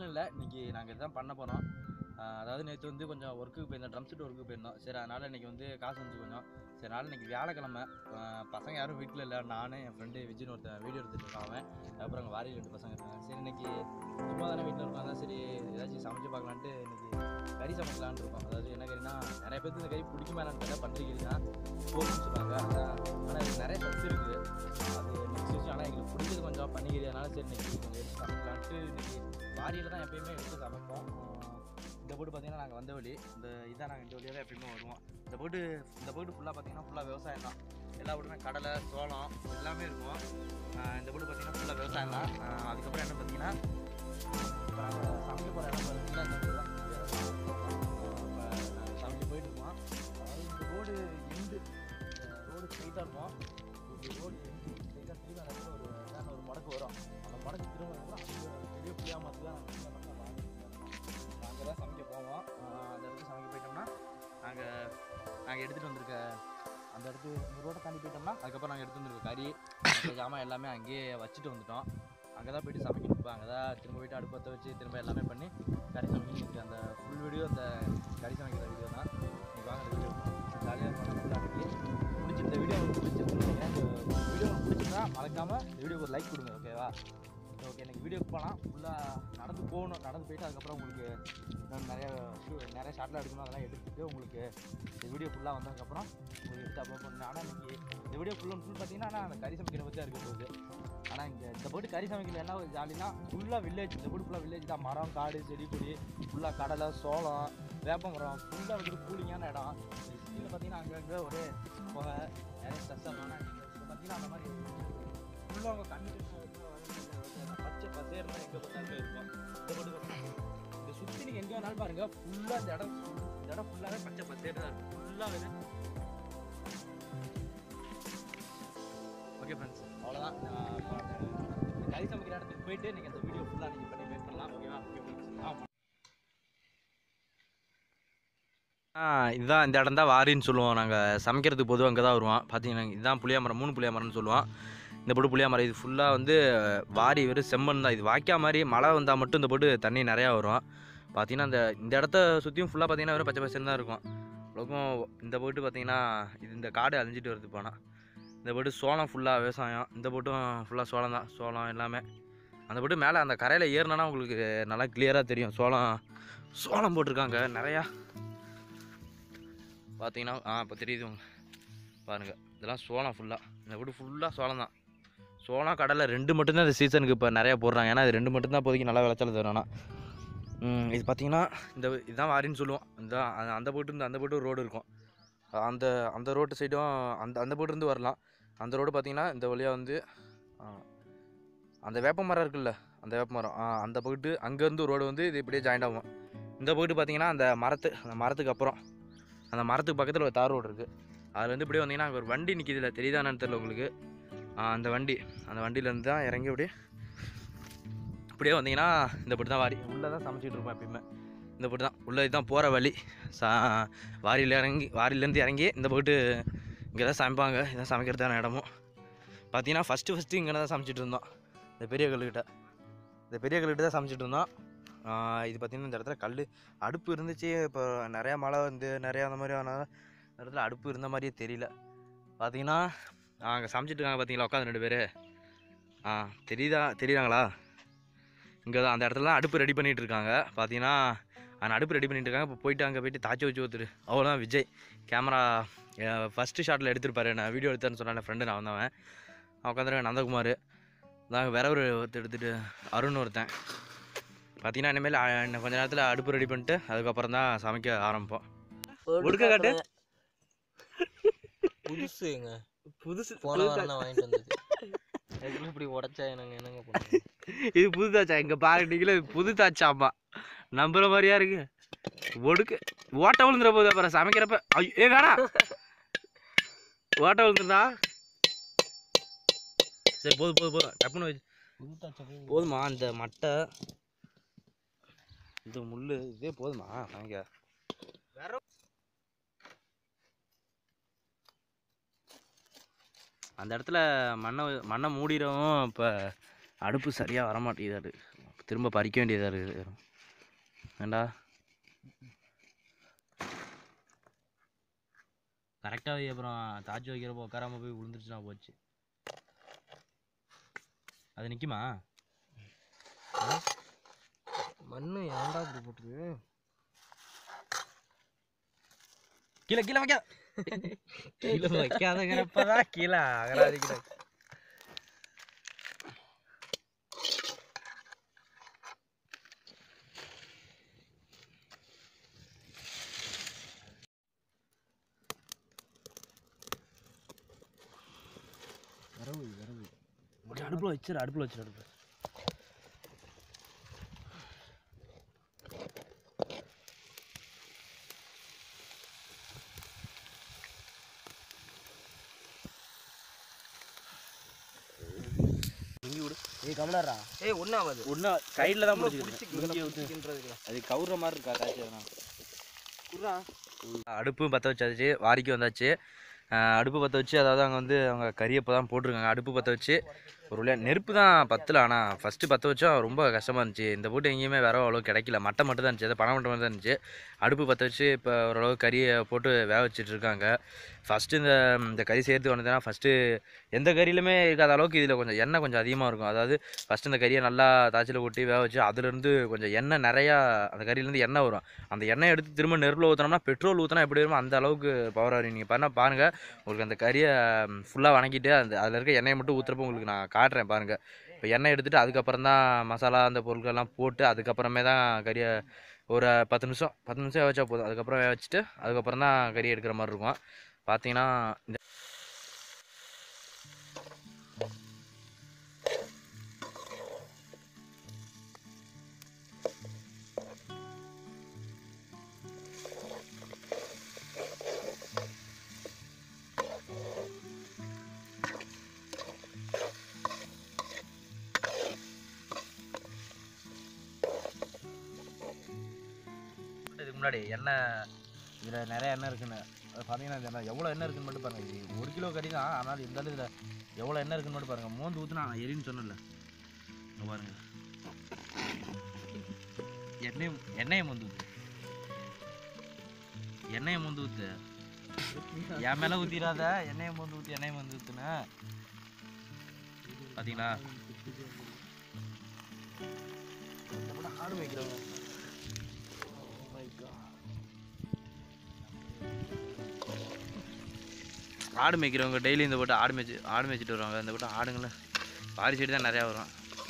வேலைன்னு இல்லை இன்னைக்கு நாங்கள் இதுதான் பண்ண போகிறோம் அதாவது நேற்று வந்து கொஞ்சம் ஒர்க்குக்கு போயிருந்தோம் ட்ரம் செட் ஒர்க்குக்கு போயிருந்தோம் சரி அதனால் இன்னைக்கு வந்து காசு வந்து கொஞ்சம் சரி அதனால் இன்னைக்கு வியாழக்கிழமை ஆஹ் பசங்க யாரும் வீட்டில் இல்லை நானும் என் ஃப்ரெண்டு விஜய்னு ஒருத்தன் வீடியோ எடுத்துட்டு இருக்கான் அவன் அப்புறம் அங்கே வாரி ரெண்டு பசங்க இருக்காங்க சரி இன்னைக்கு சும்மா தானே வீட்டில் இருக்கோம் அதான் சரி ஏதாச்சும் சமைச்சு பார்க்கலான்ட்டு இன்னைக்கு கறி சமைக்கலான்னு இருக்கோம் அதாவது என்ன கறினா நிறைய பேருக்கு இந்த கறி பிடிக்குமா என்னன்னு தெரியல பன்றி கறி தான் போகும்னு சொல்லுவாங்க அதான் ஆனால் இதுக்கு நிறைய சத்து இருக்குது அது நெக்ஸ்ட் விஷயம் ஆனால் எங்களுக்கு பிடிச்சது கொஞ்சம் பன்னிக்கறி அதனால சரி இன்னைக்கு கொஞ்சம் எடுத்து சமைக்கலான்ட்டு இன்னைக்கு வாரியில் தான் எப்பயுமே எடுத்து சமைப்போம் ஆஹ் இந்த போட்டு பார்த்தீங்கன்னா நாங்கள் வந்த வழி இந்த இதான் நாங்கள் இந்த வழியாக தான் எப்பயுமே வருவோம் இந்த போட்டு இந்த போட்டு ஃபுல்லாக பார்த்தீங்கன்னா ஃபுல்லாக விவசாயம் தான் எல்லா போட்டுமே கடலை சோளம் எல்லாமே இருக்கும் ஆஹ் இந்த போட்டு பார்த்தீங்கன்னா ஃபுல்லாக விவசாயம் தான் ஆஹ் அதுக்கப்புறம் என்ன பார்த்தீங்கன்னா இப்போ நாங்கள் சமைக்க போகிற இடம் பார்த்தீங்கன்னா இந்த போடு தான் இப்போ நாங்கள் சமைக்க போயிட்டு இருக்கோம் அதாவது இந்த ரோடு எண்டு ரோடு ஸ்ட்ரைட்டாக இருக்கும் இப்படி ரோடு எண்டு ஸ்ட்ரைட்டாக திரும்ப அந்த இடத்துல ஒரு இதான ஒரு மடக்கு வரும் அந்த மடக்கு திரும்ப அங்கே பெரிய புளியா மரத்து தான் நாங்கள் இந்த பக்கம் வாங்கி அங்கே தான் சமைக்க போவோம் ஆஹ் அந்த இடத்துக்கு சமைக்க போயிட்டோம்னா நாங்கள் நாங்கள் எடுத்துகிட்டு வந்திருக்க அந்த இடத்து இந்த ரோட்டை தாண்டி போயிட்டோம்னா அதுக்கப்புறம் நாங்கள் எடுத்து வந்திருக்க கறி மற்ற ஜாமான் எல்லாமே அங்கேயே வச்சுட்டு வந்துட்டோம் அங்கே தான் போயிட்டு சமைக்கணும் இப்போ அங்கே தான் திரும்ப போயிட்டு அடுப்பு பற்ற வச்சு திரும்ப எல்லாமே பண்ணி கறி சமைக்கணும் அந்த ஃபுல் வீடியோ அந்த கறி சமைக்கிற வீடியோ தான் நீங்கள் வாங்க வீடியோ ஜாலியாக இருக்கும் ஃபுல்லாக அன்றைக்கி பிடிச்சி இந்த வீடியோ உங்களுக்கு பிடிச்சிருக்குன்னு நினைக்கிறேன் இந்த வீடியோ உங்களுக்கு பிடிச்சிருந்தா மறக்காமல் இந்த வீடியோக்கு ஒரு லைக் கொடுங்க ஓகேவா ஓகே எனக்கு வீடியோக்கு போகலாம் ஃபுல்லாக நடந்து போகணும் நடந்து போயிட்டு அதுக்கப்புறம் உங்களுக்கு நான் நிறைய shoot- நிறைய ஷார்ட்லாம் எடுக்கணும் அதெல்லாம் எடுத்துட்டு உங்களுக்கு இந்த வீடியோ ஃபுல்லாக வந்ததுக்கப்புறம் உங்களுக்கு எடுத்து அப்லோட் பண்ணேன் ஆனால் இன்னைக்கு இந்த வீடியோ ஃபுல் அண்ட் ஃபுல் பார்த்தீங்கன்னா நான் அந்த கறி சமைக்கிற பற்றி தான் இருக்க போகுது ஆனால் இங்கே இந்த போட்டு கறி சமைக்கல என்ன ஒரு ஜாலினா ஃபுல்லாக வில்லேஜ் இந்த போட்டு ஃபுல்லாக வில்லேஜ் தான் மரம் காடு செடி கொடி ஃபுல்லாக கடலை சோளம் வேப்பமரம் ஃபுல்லாக வந்துட்டு கூலிங்கான இடம் சிட்டியில் பார்த்தீங்கன்னா அங்கங்கே ஒரே புகை நிறைய ஸ்ட்ரெஸ் ஆகும் ஆனால் இங்கே பார்த்தீங்கன்னா அந்த மாதிரி ஃபுல்லாக அவங்க கண்ணு பச்சை பசேர்னா எங்கே பார்த்தாலும் இருக்கும் இந்த போட்டு பார்த்தீங்கன்னா இந்த சுற்றி நீங்கள் எங்கே வேணாலும் பாருங்க ஃபுல்லாக இந்த இடம் இந்த இடம் ஃபுல்லாகவே பச்சை பசேர் தான் இருக்கும் ஃபுல்லாகவே ஓகே ஃப்ரெண்ட்ஸ் அவ்வளோதான் நான் இப்ப அந்த கறி சமைக்கிற இடத்துக்கு போயிட்டு நீங்கள் அந்த வீடியோ ஃபுல்லாக நீங்கள் பண்ணி மேக் பண்ணலாம் ஓகேவா ஓகே ஃப்ரெண்ட்ஸ் ஆ ஆ இதுதான் இந்த இடம் தான் வாரின்னு சொல்லுவோம் நாங்கள் சமைக்கிறதுக்கு பொதுவாக அங்கே தான் வருவோம் பார்த்தீங்கன்னா இதுதான் புளியா மரம் மூணு புளியா மரம்னு சொல்லுவோம் இந்த போட்டு புளியா மரம் இது ஃபுல்லாக வந்து வாரி வெறும் செம்மண் தான் இது வாய்க்கா மாதிரி மழை வந்தால் மட்டும் இந்த போட்டு தண்ணி நிறையா வரும் பார்த்தீங்கன்னா இந்த இந்த இடத்த சுற்றியும் ஃபுல்லாக பார்த்தீங்கன்னா வெறும் பச்சை பசங்க தான் இருக்கும் உலகம் இந்த போட்டு பார்த்தீங்கன்னா இது இந்த காடு அழிஞ்சிட்டு வருது போனால் இந்த போட்டு சோளம் ஃபுல்லாக விவசாயம் இந்த போட்டும் ஃபுல்லாக சோளம் தான் சோளம் எல்லாமே அந்த போட்டு மேலே அந்த கரையில் ஏறினா உங்களுக்கு நல்லா கிளியராக தெரியும் சோளம் சோளம் போட்டிருக்காங்க நிறையா பார்த்தீங்கன்னா ஆ இப்போ தெரியுது உங்களுக்கு பாருங்கள் இதெல்லாம் சோளம் ஃபுல்லாக இந்த வீடு ஃபுல்லாக சோளம் தான் சோளம் கடலை ரெண்டு மட்டும்தான் இந்த சீசனுக்கு இப்போ நிறையா போடுறாங்க ஏன்னா இது ரெண்டு மட்டும்தான் இப்போதைக்கு நல்லா விளைச்சல் தரும் ஆனால் ம், இது பார்த்தீங்கன்னா இந்த இதுதான் வாரின்னு சொல்லுவோம் இந்த அந்த- அந்த போட்டு இருந்து அந்த போட்டு ரோடு இருக்கும் அந்த அந்த ரோட்டு சைடும் அந்த அந்த போட்டு இருந்து வரலாம் அந்த ரோடு பார்த்தீங்கன்னா இந்த வழியாக வந்து ஆ, அந்த வேப்ப மரம் இருக்குல்ல அந்த வேப்ப மரம் ஆ, அந்த போயிட்டு அங்கேருந்து ரோடு வந்து இது இப்படியே ஜாயிண்ட் ஆகும் இந்த போயிட்டு பார்த்தீங்கன்னா அந்த மரத்து அந்த மரத்துக்கு அப்புறம் அந்த மரத்துக்கு பக்கத்தில் ஒரு தார் ரோடு இருக்குது அதில் வந்து இப்படியே வந்தீங்கன்னா அங்கே ஒரு வண்டி நிற்கிதுல தெரியுதா என்னன்னு தெரியல உங்களுக்கு ஆ, அந்த வண்டி அந்த வண்டியிலேருந்து தான் இறங்கி அப்படியே இப்படியே வந்தீங்கன்னா இந்த பட்டு தான் வாரி உள்ளே தான் சமைச்சிட்டு இருப்போம் எப்பயுமே இந்த பட்டு தான் உள்ளே தான் போகிற வழி சா வாரியில் இறங்கி வாரியிலேருந்து இறங்கி இந்த போட்டு இங்கே தான் சமைப்பாங்க இதான் சமைக்கிறதான இடமும் பார்த்தீங்கன்னா ஃபஸ்ட்டு ஃபஸ்ட்டு இங்கே தான் சமைச்சிட்டு இருந்தோம் இந்த பெரிய கல்லுக்கிட்ட இந்த பெரிய கல்லுக்கிட்ட தான் சமைச்சிட்டு இருந்தோம் ஆ, இது பார்த்திங்கன்னா இந்த இடத்துல கல் அடுப்பு இருந்துச்சு இப்போ நிறையா மழை வந்து நிறையா அந்த மாதிரி ஆனால் இந்த இடத்துல அடுப்பு இருந்த மாதிரியே தெரியல பார்த்தீங்கன்னா அங்கே சமைச்சிட்டு இருக்காங்க பார்த்தீங்களா உட்காந்து ரெண்டு பேர் ஆ தெரியுதா தெரியுறாங்களா இங்கே தான் அந்த இடத்துல தான் அடுப்பு ரெடி பண்ணிகிட்டு இருக்காங்க பார்த்தீங்கன்னா அந்த அடுப்பு ரெடி பண்ணிட்டு இருக்காங்க இப்போ போயிட்டு அங்கே போயிட்டு தாச்சி வச்சு ஒருத்தர் அவ்வளோதான் விஜய் கேமரா ஃபஸ்ட்டு ஷாட்டில் எடுத்திருப்பாரு நான் வீடியோ எடுத்தேன்னு சொன்னேன் ஃப்ரெண்டு நான் வந்தவன் அவன் உட்காந்துருக்க நந்தகுமார் நாங்கள் வேற ஒரு ஒருத்தர் எடுத்துகிட்டு அருண் ஒருத்தன் பார்த்தீங்கன்னா இனிமேல் அ, இன்னும் கொஞ்ச நேரத்தில் அடுப்பு ரெடி பண்ணிட்டு அதுக்கப்புறம் தான் சமைக்க ஆரம்பிப்போம் ஒடுக்க காட்டு. புதுசுங்க புதுசு போன வாரம் தான் வாங்கிட்டு வந்தது அதுக்குள்ள இப்படி உடைச்சா என்னங்க என்னங்க பண்ணுறது இது புது தாச்சா இங்கே பாரு நீங்களே இது புது தாச்சாம்மா நம்புற மாதிரியா இருக்கு ஒடுக்கு ஓட்ட விழுந்துற போது அப்புறம் சமைக்கிறப்ப ஐயோ ஏ வேணா ஓட்ட விழுந்துருந்தா சரி போதும் போதும் போதும் டப்புன்னு வச்சு புது தாச்சா போதுமா இந்த மட்டை இந்த முள் இதே போதுமா வாங்க அந்த இடத்துல மண்ணை மண்ணை மூடிடவும் இப்போ அடுப்பு சரியாக வரமாட்டேங்குது அது திரும்ப பறிக்க வேண்டியதாக இருக்குது ஏண்டா கரெக்டாக அப்புறம் தாச்சி வைக்கிறப்போ உட்காராம போய் விழுந்துருச்சுன்னா போச்சு அது நிற்குமா மண்ணு ஏன்டா இப்படி போட்டுருக்கு கீழே கீழே வைக்க கீழே வைக்காதங்கிறப்பதான் கீழே அகராதிக்கிற வரவு வரவு அடுப்பில் வச்சிரு அடுப்பில் வச்சிரு அடுப்பில் ஏய் கமலாரா ஏய் ஒன்றாவது ஒன்றா சைடில் தான் பிடிச்சிக்கின்றதுக்கு பிடிச்சிக்கிட்டு அது கவுற மாதிரி இருக்கா காய்ச்சி அதனால் குர்ரா அடுப்பு பற்ற வச்சாச்சு வாரிக்கு வந்தாச்சு அஹ் அடுப்பு பற்ற வச்சு அதாவது அங்கே வந்து அவங்க கறி அப்போ தான் போட்டிருக்காங்க அடுப்பு பற்ற வச்சு ஒரு வழியாக நெருப்பு தான் பத்தல ஆனால் ஃபஸ்ட்டு பற்ற வச்சா ரொம்ப கஷ்டமாக இருந்துச்சு இந்த போட்டு எங்கேயுமே வேற அவ்வளோ கிடைக்கல மட்டை மட்டும் தான் இருந்துச்சு அது பணம் மட்டும் தான் இருந்துச்சு அடுப்பு பற்ற வச்சு இப்போ ஓரளவு கறியை போட்டு வேக வச்சுட்டு இருக்காங்க ஃபஸ்ட்டு இந்த இந்த கறி சேர்த்து வந்ததுன்னா ஃபஸ்ட்டு எந்த கறியிலுமே இருக்காத அளவுக்கு இதில் கொஞ்சம் எண்ணெய் கொஞ்சம் அதிகமாக இருக்கும் அதாவது ஃபஸ்ட்டு இந்த கறியை நல்லா தாச்சியில் கொட்டி வேக வச்சு அதுலேருந்து கொஞ்சம் எண்ணெய் நிறையா அந்த கறியிலேருந்து எண்ணெய் வரும் அந்த எண்ணெய் எடுத்து திரும்ப நெருப்பில் ஊற்றினோம்னா பெட்ரோல் ஊற்றினா எப்படி வருமோ அந்த அளவுக்கு பவர் வரும் நீங்கள் பண்ண பாருங்கள் உங்களுக்கு அந்த கறியை ஃபுல்லாக வணக்கிட்டு அந்த அதில் இருக்க எண்ணெயை மட்டும் ஊற்றுறப்போ உங்களுக்கு நான் காட்டுறேன் பாருங்கள் இப்போ எண்ணெய் எடுத்துகிட்டு அதுக்கப்புறம் தான் மசாலா அந்த பொருட்கள்லாம் போட்டு அதுக்கப்புறமே தான் கறியை ஒரு பத்து நிமிஷம் பத்து நிமிஷம் வேக வச்சா போதும் அதுக்கப்புறம் வேக வச்சுட்டு அதுக்கப்புறம் தான் கறி எடுக்கிற மாதிரி இருக்கும் பார்த்தீங்கன்னா இந்த இதுக்கு முன்னாடி எண்ணெய் இதில் நிறைய எண்ணெய் இருக்குன்னு அது பார்த்தீங்கன்னா இந்த எண்ணெய் எவ்வளோ எண்ணெய் இருக்குன்னு மட்டும் பாருங்கள் இது ஒரு கிலோ கறி தான் ஆனால் இருந்தாலும் இதில் எவ்வளோ எண்ணெய் இருக்குன்னு மட்டும் பாருங்கள் மோந்து ஊற்றுனா எரின்னு சொன்னல இங்க பாருங்க எண்ணெய் எண்ணெயை மோந்து ஊற்று எண்ணெயை மோந்து ஊற்று என் மேலே ஊற்றிடாத எண்ணெயை மோந்து ஊற்றி எண்ணெயை மோந்து ஊற்றுன பார்த்தீங்களா ஆடு வைக்கிறவங்க ஆடு மேய்க்கிறவங்க டெய்லி இந்த போட்டு ஆடு மேய்ச்சி ஆடு மேய்ச்சிட்டு வருவாங்க இந்த போட்டு ஆடுங்கள பாரி சைடு தான் நிறையா வரும்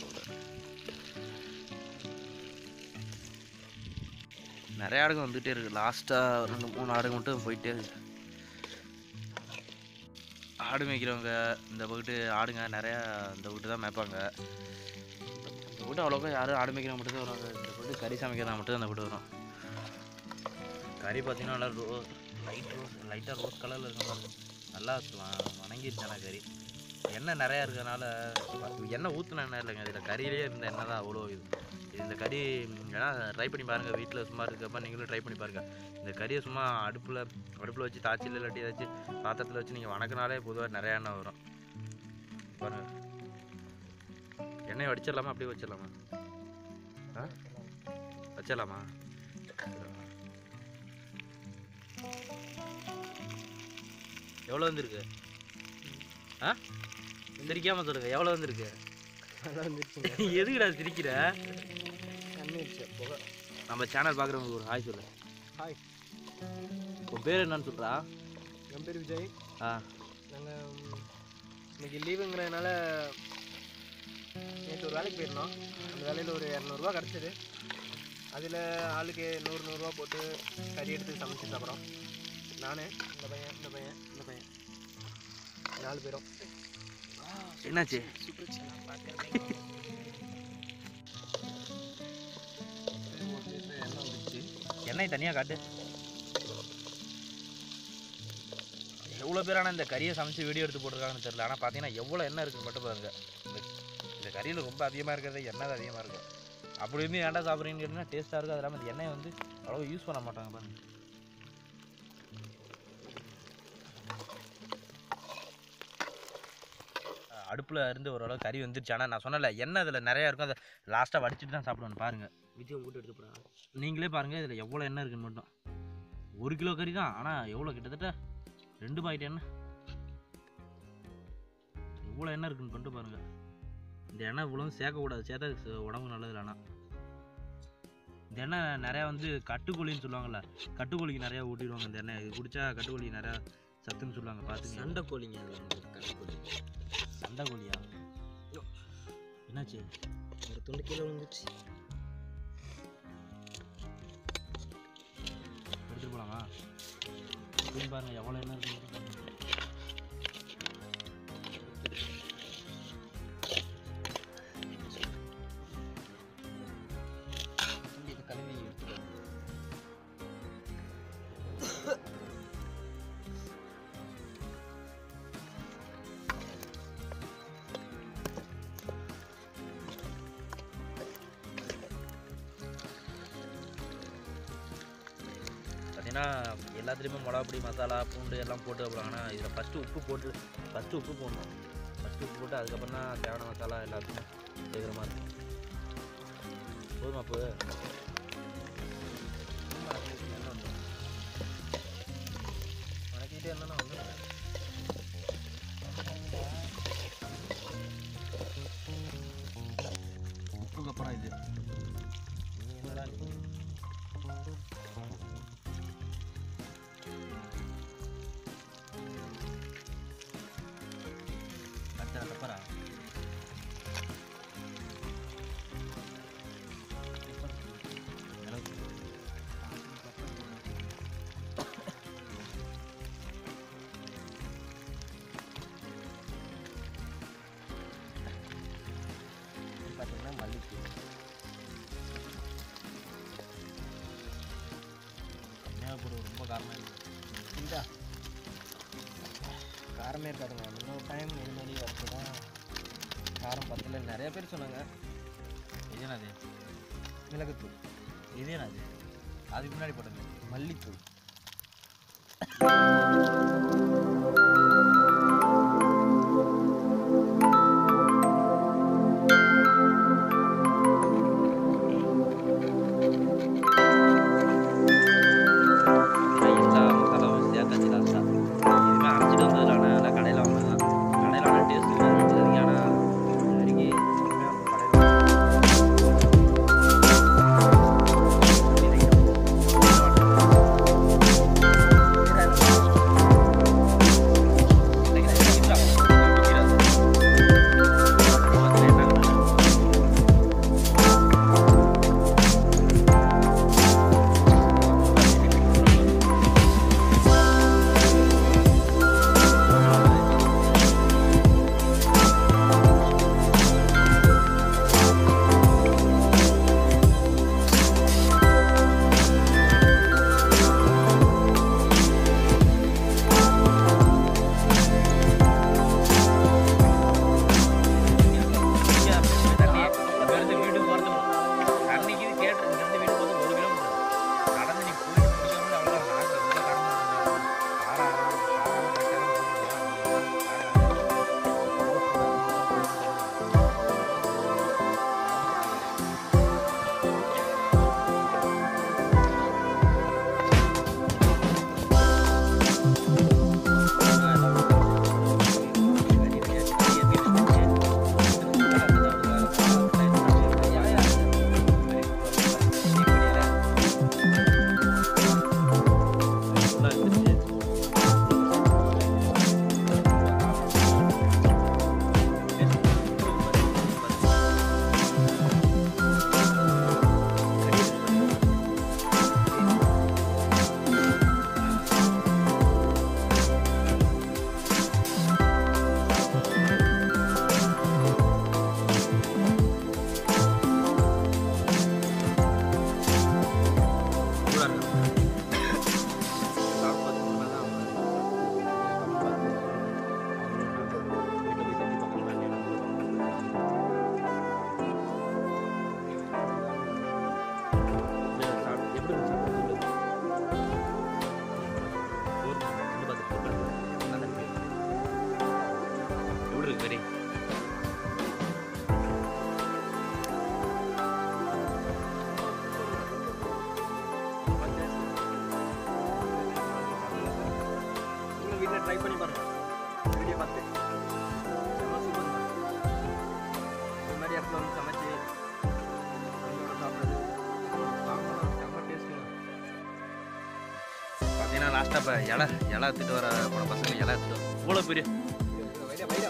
நிறைய ஆடுங்க வந்துகிட்டே இருக்கு லாஸ்ட்டாக ரெண்டு மூணு ஆடுங்க மட்டும் போயிட்டே இருக்கு ஆடு மேய்க்கிறவங்க இந்த பக்கத்து ஆடுங்க நிறையா இந்த வீட்டு தான் மேய்ப்பாங்க இந்த வீட்டு அவ்வளோக்கா யாரும் ஆடு மேய்க்கிறவங்க மட்டும் தான் வருவாங்க இந்த வீட்டு கறி சமைக்கிறவங்க மட்டும் தான் இந்த வீட்டு வரும் கறி பார்த்தீங்கன்னா நல்லா ரோ லைட் ரோஸ் லைட்டாக ரோஸ் கலரில் இருக்க மாதிரி நல்லா வ- வணங்கிருச்சானா கறி எண்ணெய் நிறையா இருக்கிறதுனால எண்ணெய் ஊற்றின எண்ணெய் இல்லைங்க இதில் கறியிலே இருந்த எண்ணெய் தான் அவ்வளோ இது இது இந்த கறி வேணா ட்ரை பண்ணி பாருங்கள் வீட்டில் சும்மா இருக்கப்ப நீங்களும் ட்ரை பண்ணி பாருங்கள் இந்த கறியை சும்மா அடுப்பில் அடுப்பில் வச்சு தாச்சியில் இல்லாட்டி ஏதாச்சும் பாத்திரத்தில் வச்சு நீங்கள் வணக்கினாலே பொதுவாக நிறைய எண்ணெய் வரும் பாருங்கள் எண்ணெய் வடிச்சிடலாமா அப்படியே வச்சிடலாமா ஆ வச்சிடலாமா எவ்வளோ வந்திருக்கு ஆ சிரிக்காம சொல்லுங்க எவ்வளோ வந்திருக்கு நல்லா வந்துருச்சுங்க எதுக்குடா சிரிக்கிற கண்ணிருச்சு புகை நம்ம சேனல் பார்க்குறவங்களுக்கு ஒரு ஹாய் சொல்லு ஹாய் உன் பேர் என்னன்னு சொல்கிறா என் பேர் விஜய் ஆ நாங்கள் இன்னைக்கு லீவுங்கிறதுனால நேற்று ஒரு வேலைக்கு போயிருந்தோம் அந்த வேலையில் ஒரு இரநூறுவா கிடச்சிது அதில் ஆளுக்கு நூறு நூறுரூவா போட்டு கறி எடுத்து சமைச்சு சாப்பிட்றோம் நான் இந்த பையன் இந்த பையன் இந்த பையன் நாலு பேரும் என்னாச்சு எண்ணெய் தனியாக காட்டு எவ்வளோ பேரான இந்த கறியை சமைச்சு வீடியோ எடுத்து போட்டிருக்காங்கன்னு தெரியல ஆனால் பார்த்தீங்கன்னா எவ்வளோ எண்ணெய் இருக்குன்னு மட்டும் பாருங்க இந்த இந்த கறியில் ரொம்ப அதிகமாக இருக்கிறது எண்ணெய் தான் அதிகமாக இருக்கும் அப்படி இருந்து ஏன்டா சாப்பிட்றீங்கன்னு கேட்டிங்கன்னா டேஸ்ட்டாக இருக்கும் அது இல்லாமல் இந்த எண்ணெயை வந்து அவ்வளோ யூஸ் பண்ண மாட்டாங்க பாருங்க அடுப்பில் இருந்து ஓரளவு கறி வந்துருச்சு ஆனால் நான் சொன்னல எண்ணெய் இதில் நிறையா இருக்கும் அதை லாஸ்ட்டாக வடிச்சிட்டு தான் சாப்பிடுவேன் பாருங்கள் விஜயம் போட்டு எடுத்து போடா நீங்களே பாருங்கள் இதில் எவ்வளோ எண்ணெய் இருக்குன்னு மட்டும் ஒரு கிலோ கறி தான் ஆனால் எவ்வளோ கிட்டத்தட்ட ரெண்டு பாக்கெட் எண்ணெய் எவ்வளோ எண்ணெய் இருக்குன்னு பண்ணிட்டு பாருங்கள் இந்த எண்ணெய் இவ்வளோ சேர்க்கக்கூடாது சேர்த்தா அது ச- உடம்புக்கு நல்லது இல்லைனா இந்த எண்ணெய் நிறையா வந்து கட்டுக்கோழின்னு சொல்லுவாங்கள்ல கட்டுக்கோழிக்கு நிறையா ஊட்டிடுவாங்க இந்த எண்ணெய் இது குடிச்சா கட்டுக்கோழிக்கு நிறையா சத்துன்னு சொல்லுவாங்க பார்த்துங்க சண்டை கோழிங்க அது வந்து கட்டுக்கோழி சண்டை கோழியா என்னாச்சு ஒரு துண்டு கீழே விழுந்துச்சு எடுத்துட்டு போலாமா அப்படின்னு பாருங்க எவ்வளோ என்ன இருக்கு இது கழுவி எடுத்துக்கோ பார்த்தீங்கன்னா எல்லாத்துலேயுமே மிளகா பொடி மசாலா பூண்டு எல்லாம் போட்டு வைப்பாங்க ஆனால் இதில் ஃபஸ்ட்டு உப்பு போட்டு ஃபஸ்ட்டு உப்பு போடணும் ஃபஸ்ட்டு உப்பு போட்டு அதுக்கப்புறம் தான் தேவையான மசாலா எல்லாத்தையும் சேர்க்குற மாதிரி இருக்கும் போதுமா இப்போ வணக்கிட்டே இருந்தா வந்து உப்புக்கு அப்புறம் இது நீ என்னடா நீ அடுத்த பெப்பரா இது பார்த்தீங்கன்னா மல்லிப்பூ கன்னியாகுமரி ரொம்ப காரணம் இருக்குது இந்தா காரமே இருக்காதுங்க இன்னொரு டைம் இது மாதிரி வச்சு தான் காரம் பத்தல நிறைய பேர் சொன்னாங்க இது என்னது மிளகுத்தூள் இது என்னது அதுக்கு முன்னாடி போட்டது மல்லித்தூள் எல்லா மசாலாவும் சேர்த்தாச்சு லாஸ்ட்டாக இதுவுமே அரைச்சிட்டு வந்ததுலான இல்லை கடையில் வாங்கினது தான் கடையில் வாங்கின டேஸ்ட் இருந்துச்சு ஆனால் இது வரைக்கும் கடையில் ட்ரை பண்ணி பாருங்க வீடியோ பார்த்து செம்ம சூப்பர் இந்த மாதிரி இடத்துல வந்து சமைச்சு ஃப்ரெண்டோட சாப்பிட்றது செம்ம டேஸ்ட்டுங்க பார்த்தீங்கன்னா லாஸ்ட்டாக இப்போ இலை இலை எடுத்துட்டு வர போன பசங்க இலை எடுத்துட்டு வர இவ்வளோ பெரிய வைடா வைடா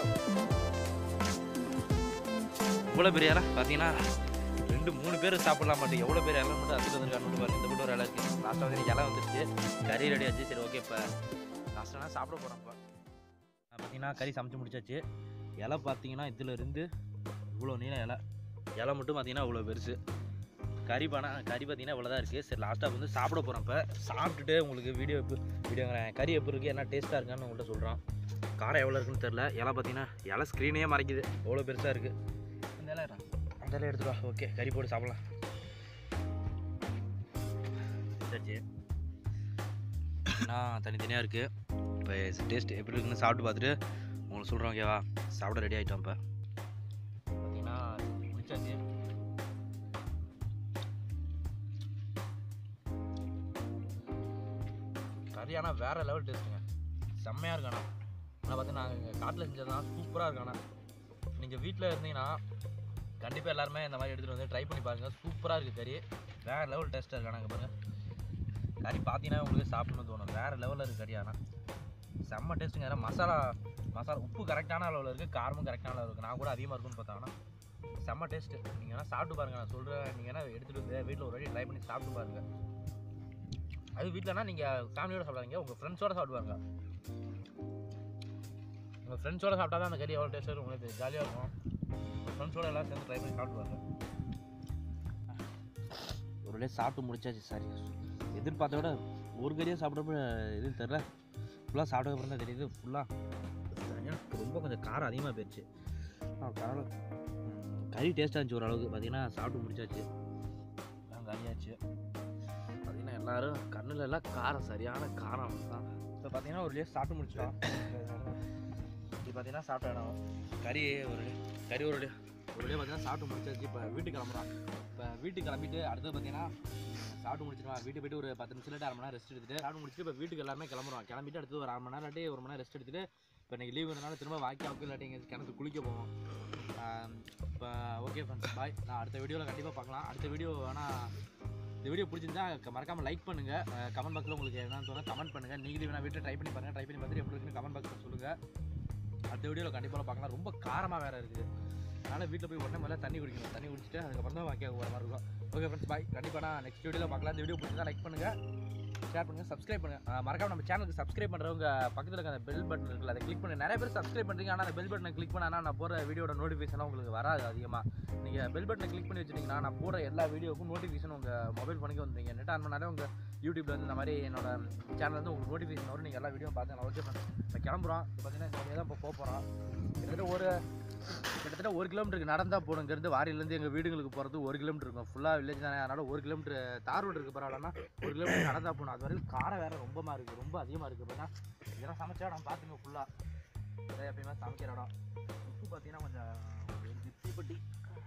இவ்வளோ பெரிய இலை பார்த்தீங்கன்னா ரெண்டு மூணு பேர் சாப்பிடலாம் மாட்டேன் எவ்வளோ பேர் இலை மட்டும் அதுக்கு வந்துருக்கான்னு பாருங்க இந்த மட்டும் ஒரு இலை இருக்குது லாஸ்ட்டாக வந்து இலை வந்துருச்சு கறி ரெடி ஆச்சு சரி ஓகே இப்போ லாஸ்ட்டாக சாப்பிட போகிறோம் இப்போ பார்த்தீங்கன்னா கறி சமைச்சு முடிச்சாச்சு இலை பார்த்தீங்கன்னா இதில் இருந்து இவ்வளோ நீளம் இலை இலை மட்டும் பார்த்தீங்கன்னா இவ்வளோ பெருசு கறி பானை கறி பார்த்தீங்கன்னா இவ்வளோ தான் இருக்குது சரி லாஸ்ட்டாக வந்து சாப்பிட போகிறோம் இப்போ சாப்பிட்டுட்டு உங்களுக்கு வீடியோ எப்போ வீடியோங்கிறேன் கறி எப்படி இருக்குது என்ன டேஸ்ட்டாக இருக்கான்னு உங்கள்கிட்ட சொல்கிறோம் காரம் எவ்வளோ இருக்குன்னு தெரில இலை பார்த்தீங்கன்னா இலை ஸ்க்ரீனே மறைக்குது எவ்வளோ பெருசாக இருக்குது இந்த இலை இடா. அந்த இலை எடுத்துட்டு வா ஓகே கறி போட்டு சாப்பிடலாம் சரி நான் தனித்தனியாக இருக்குது இப்போ டேஸ்ட் எப்படி இருக்குன்னு சாப்பிட்டு பார்த்துட்டு உங்களுக்கு சொல்கிறோம் ஓகேவா சாப்பிட ரெடி ஆகிட்டோம் இப்போ பார்த்தீங்கன்னா முடிச்சாச்சு கறி ஆனால் வேறு லெவல் டேஸ்ட்டுங்க செம்மையாக இருக்கு ஆனால் ஆனால் பார்த்து நாங்கள் காட்டில் செஞ்சதுலாம் சூப்பராக இருக்கு ஆனால் நீங்கள் வீட்டில் இருந்தீங்கன்னா கண்டிப்பாக எல்லாருமே இந்த மாதிரி எடுத்துகிட்டு வந்து ட்ரை பண்ணி பாருங்கள் சூப்பராக இருக்குது கறி வேறு லெவல் டேஸ்ட்டாக இருக்கு ஆனால் பாருங்கள் கறி பார்த்தீங்கன்னா உங்களுக்கு சாப்பிடணும்னு தோணும் வேறு லெவலில் இருக்குது கறி ஆனால் செம்ம டேஸ்ட்டுங்க ஏன்னா மசாலா மசாலா உப்பு கரெக்டான அளவில் இருக்குது காரமும் கரெக்டான அளவில் இருக்குது நான் கூட அதிகமாக இருக்குன்னு பார்த்தாங்கன்னா செம்ம டேஸ்ட்டு நீங்கள் வேணால் சாப்பிட்டு பாருங்கள் நான் சொல்கிறேன் நீங்கள் வேணால் எடுத்துகிட்டு வந்து வீட்டில் ஒரு வாட்டி ட்ரை பண்ணி சாப்பிட்டு பாருங்கள் அது வீட்டிலனா நீங்கள் ஃபேமிலியோட சாப்பிடாதீங்க உங்கள் ஃப்ரெண்ட்ஸோட சாப்பிடுவாங்க உங்கள் ஃப்ரெண்ட்ஸோட சாப்பிட்டா தான் அந்த கறி எவ்வளோ டேஸ்ட்டாக இருக்கும் உங்களுக்கு ஜாலியாக இருக்கும் உங்கள் ஃப்ரெண்ட்ஸோட எல்லாம் சேர்ந்து ட்ரை பண்ணி சாப்பிடுவாங்க ஒரு வழியாக சாப்பிட்டு முடிச்சாச்சு சாரி எதிர்பார்த்த விட ஒரு கறியாக சாப்பிட்றப்ப இது தெரில ஃபுல்லாக சாப்பிட்டதுக்கப்புறம் தான் தெரியுது ஃபுல்லாக ரொம்ப கொஞ்சம் காரம் அதிகமாக போயிடுச்சு காரம் கறி டேஸ்ட்டாக இருந்துச்சு ஓரளவுக்கு பார்த்தீங்கன்னா சாப்பிட்டு முடிச்சாச்சு எல்லாம் காலியாச்சு பார்த்தீங்கன்னா எல்லாரும் கண்ணில் எல்லாம் காரம் சரியான காரம் தான் இப்போ பார்த்தீங்கன்னா ஒரு வழியாக சாப்பிட்டு முடிச்சிட்டோம் இது பார்த்தீங்கன்னா சாப்பிட்ட இடம் கறி ஒரு கறி ஒரு வழியா- ஒரு வழியாக பார்த்தீங்கன்னா சாப்பிட்டு முடிச்சாச்சு இப்போ வீட்டுக்கு கிளம்புறோம் இப்போ வீட்டுக்கு கிளம்பிட்டு அடுத்து பார்த்தீங்கன்னா சாப்பிட்டு முடிச்சிடுவா வீட்டுக்கு போயிட்டு ஒரு பத்து நிமிஷம் அரை மணி நேரம் ரெஸ்ட் எடுத்துட்டு சாப்பிட்டு முடிச்சுட்டு இப்போ வீட்டுக்கு எல்லாருமே கிளம்புறோம் கிளம்பிட்டு அடுத்து ஒரு அரை மணி நேரம் இல்லாட்டி ஒரு மணி நேரம் ரெஸ்ட் எடுத்துட்டு இப்போ இன்னைக்கு லீவ் இருந்தனால திரும்ப வாய்க்காவுக்கு இல்லாட்டி எங்கே கிணத்து குளிக்க போவோம் இப்போ ஓகே ஃப்ரெண்ட்ஸ் பாய் நான் அடுத்த வீடியோவில் கண்டிப்பாக பார்க்கலாம் அடுத்த வீடியோ வேணால் இந்த வீடியோ பிடிச்சிருந்தா க- மறக்காம லைக் பண்ணுங்க கமெண்ட் பாக்ஸில் உங்களுக்கு என்னன்னு தோணும் கமெண்ட் பண்ணுங்க நீங்களே வேணா வீட்டில் ட்ரை பண்ணி பாருங்க ட்ரை பண்ணி பார்த்துட்டு எப்படி இருக்குன்னு கமெண்ட் பாக்ஸில் சொல்லுங்க அடுத்த வீடியோவில் கண்டிப்பாக பார்க்கலாம் ரொம்ப காரமாக வேற இருக்குது அதனால் வீட்டில் போய் உடனே மேலே தண்ணி குடிக்கணும் தண்ணி குடிச்சிட்டு அதுக்கப்புறம் தான் வாக்கியாக போகிற மாதிரி இருக்கும் ஓகே ஃப்ரெண்ட்ஸ் பாய் கண்டிப்பாக நான் நெக்ஸ்ட் வீடியோவில் பார்க்கலாம் இந்த வீடியோ பிடிச்சிருந்தா லைக் பண்ணுங்க ஷேர் பண்ணுங்க சப்ஸ்கிரைப் பண்ணுங்க அஹ் மறக்காம நம்ம சேனலுக்கு சப்ஸ்கிரைப் பண்ணுறவங்க பக்கத்தில் இருக்க அந்த பெல் பட்டன் இருக்குல்ல அதை கிளிக் பண்ணி நிறைய பேர் சப்ஸ்கிரைப் பண்ணுறீங்க ஆனால் அந்த பெல் பட்டனை கிளிக் பண்ணா நான் போகிற வீடியோட நோட்டிஃபிகேஷன்லாம் உங்களுக்கு வராது அதிகமாக நீங்கள் பெல் பட்டனை கிளிக் பண்ணி வச்சிட்டிங்கன்னா நான் போடுற எல்லா வீடியோக்கும் நோட்டிஃபிகேஷன் உங்கள் மொபைல் ஃபோனுக்கு வந்துருங்க நெட் ஆன் பண்ணாலே உங்கள் யூடியூப்ல வந்து இந்த மாதிரி என்னோட சேனல் வந்து உங்களுக்கு நோட்டிஃபிகேஷன் வரும் நீங்கள் எல்லா வீடியோ பார்த்துக்கலாம் ஓகே ஃப்ரெண்ட்ஸ் இப்போ கிளம்புறோம் இப்போ பார்த்தீங்கன்னா இந்த வழியா தான் இப்போ போக போகிறோம் கிட்டத்தட்ட ஒரு கிட்டத்தட்ட ஒரு கிலோமீட்டருக்கு நடந்தால் போகணும் இங்கேருந்து வாரியிலேருந்து எங்கள் வீடுங்களுக்கு போகிறது ஒரு கிலோமீட்டர் இருக்கும் ஃபுல்லாக வில்லேஜ் தானே அதனால் ஒரு கிலோமீட்டர் தார் ரோடு இருக்குது பரவாயில்லன்னா ஒரு கிலோமீட்டர் நடந்தா போகணும் அது வரைக்கும் காரம் வேறு ரொம்பமா இருக்குது ரொம்ப அதிகமாக இருக்குது ஏன்னா இதெல்லாம் சமைச்ச இடம் பார்த்துங்க ஃபுல்லாக இதான் எப்பயுமே சமைக்கிற இடம் உப்பு பார்த்தீங்கன்னா கொஞ்சம் இருக்கு. தீப்பெட்டி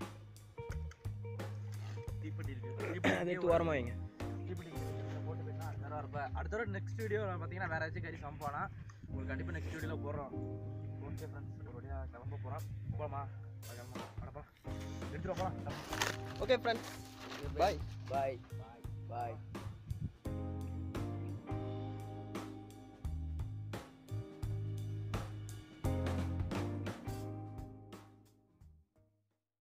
தீப்பெட்டி இருக்குது அதை எடுத்து ஓரமாக வைங்க தீப்பெட்டி இதில் போட்டு போயிட்டா அது நேரம் இருப்பேன் அடுத்த தடவை நெக்ஸ்ட் வீடியோ பார்த்தீங்கன்னா வேறு ஏதாச்சும் கறி சமைப்பானா உங்களுக்கு கண்டிப்பாக நெக்ஸ்ட் வீடியோவில் போடுறோம் ஓகே ஃப்ரெண்ட்ஸ் ஒரு வழியாக கிளம்ப போகிறோம் போகலாமா கிளம்பலாம் அடப்பா எடுத்துகிட்டு போகலாம் ஓகே ஃப்ரெண்ட்ஸ் பாய் பாய் பாய்